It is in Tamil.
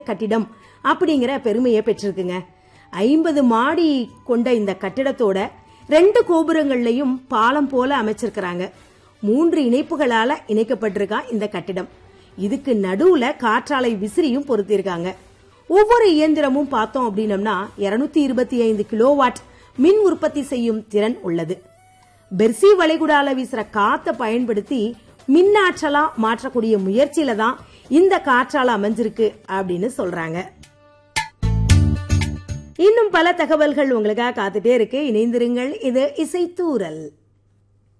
கட்டிடம் அப்படிங்கிற பெருமையை பெற்றிருக்குங்க ஐம்பது மாடி கொண்ட இந்த கட்டிடத்தோட ரெண்டு கோபுரங்கள்லயும் பாலம் போல அமைச்சிருக்கிறாங்க மூன்று இணைப்புகளால இணைக்கப்பட்டிருக்கா இந்த கட்டிடம் இதுக்கு நடுவுல காற்றாலை விசிறியும் பொருத்தியிருக்காங்க ஒவ்வொரு இயந்திரமும் பார்த்தோம் அப்படின்னம்னா 225 இருபத்தி ஐந்து கிலோவாட் மின் உற்பத்தி செய்யும் திறன் உள்ளது பெர்சி வளைகுடால வீசுற காத்தை பயன்படுத்தி மின்னாற்றலா மாற்றக்கூடிய முயற்சியில தான் இந்த காற்றால அமைஞ்சிருக்கு அப்படின்னு சொல்றாங்க இன்னும் பல தகவல்கள் உங்களுக்காக காத்துட்டே இருக்கு இணைந்திருங்கள் இது இசைத்தூரல்